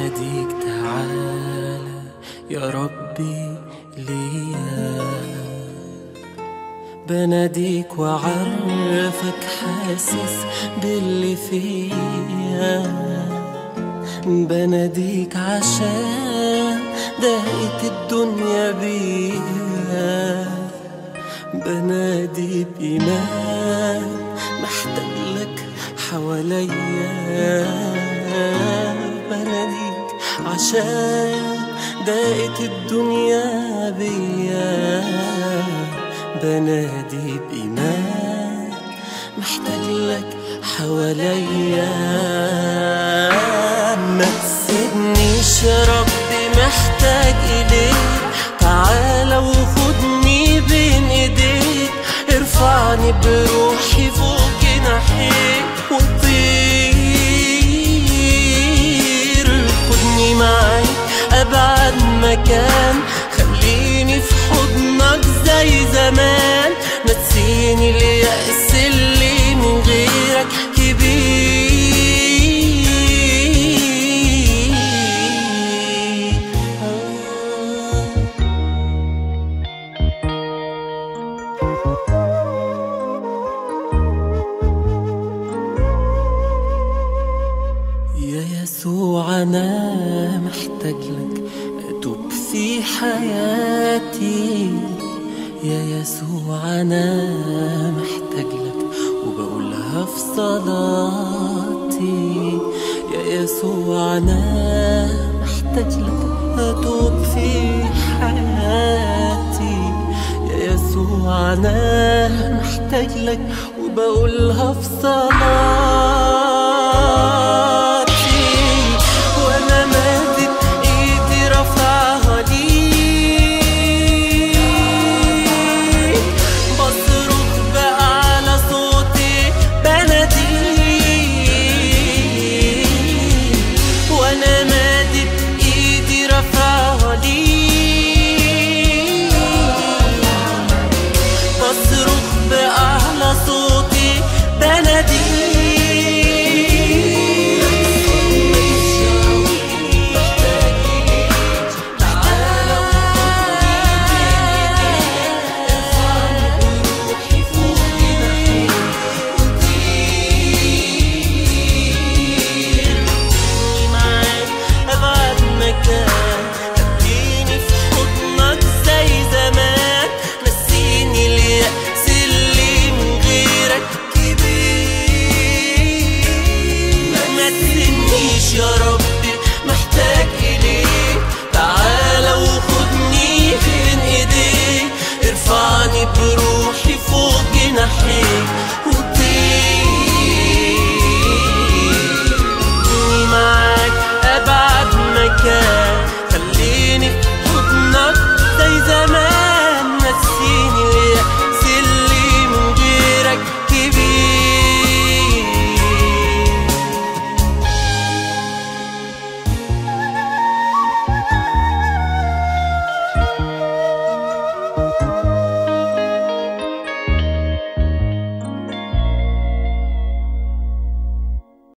بناديك تعالى يا ربي ليا بناديك وعرفك حاسس باللي فيا بناديك عشان ضاقت الدنيا بيا بنادي بإيمان محتاج لك حواليا بناديك عشان ضاقت الدنيا بيا بنادي بإيمان محتاج لك حواليا ما تسيبنيش يا ربي محتاج إليك تعالى وخدني بين ايديك ارفعني بروحي فوق جناحيك وطير خدني معاك ابعد مكان خليني في حضنك زي زمان نسيني اليأس اللي من غيرك كبير يا يسوع أنا محتاج لك أتوب في حياتي يا يسوع أنا محتاج لك وبقولها في صلاتي يا يسوع أنا محتاج لك أتوب في حياتي يا يسوع أنا محتاج لك وبقولها في صلاتي